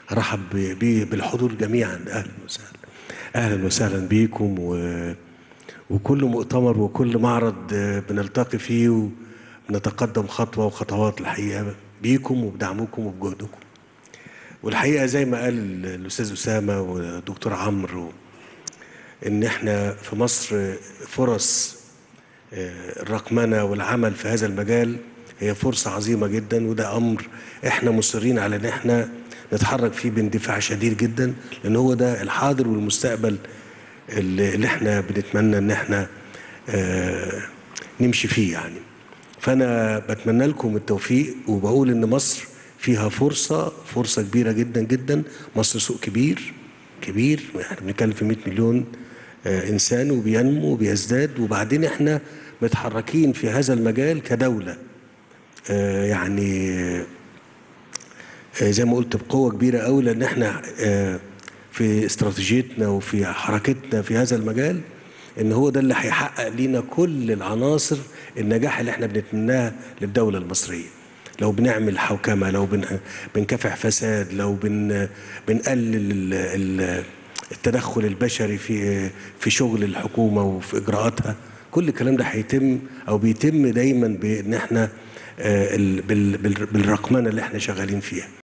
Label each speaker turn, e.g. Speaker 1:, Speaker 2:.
Speaker 1: ارحب ب- ب- بالحضور جميعا اهلا وسهلا اهلا وسهلا بيكم و... وكل مؤتمر وكل معرض آه، بنلتقي فيه ونتقدم خطوه وخطوات الحقيقه بيكم وبدعمكم وبجهدكم والحقيقه زي ما قال الاستاذ اسامه والدكتور عمرو ان احنا في مصر فرص آه، الرقمنه والعمل في هذا المجال هي فرصه عظيمه جدا وده امر احنا مصرين على ان احنا نتحرك فيه باندفاع شديد جدا لان هو ده الحاضر والمستقبل اللي اللي احنا بنتمنى ان احنا آه، نمشي فيه يعني فانا بتمنى لكم التوفيق وبقول ان مصر فيها فرصه فرصه كبيره جدا جدا مصر سوق كبير كبير احنا بنتكلم في 100 مليون آه، انسان وبينمو وبيزداد وبعدين احنا متحركين في هذا المجال كدوله آه، يعني آه، زي ما قلت بقوه كبيره قوي لان احنا آه، في استراتيجيتنا وفي حركتنا في هذا المجال ان هو ده اللي هيحقق لينا كل العناصر النجاح اللي احنا بنتمناها للدوله المصريه لو بنعمل حوكمه لو بن بنكافح فساد لو بن بنقلل ال- ال- التدخل البشري في في شغل الحكومه وفي اجراءاتها كل الكلام ده هيتم او بيتم دايما بان احنا آه، ال- بال- بال- بالرقمنه اللي احنا شغالين فيها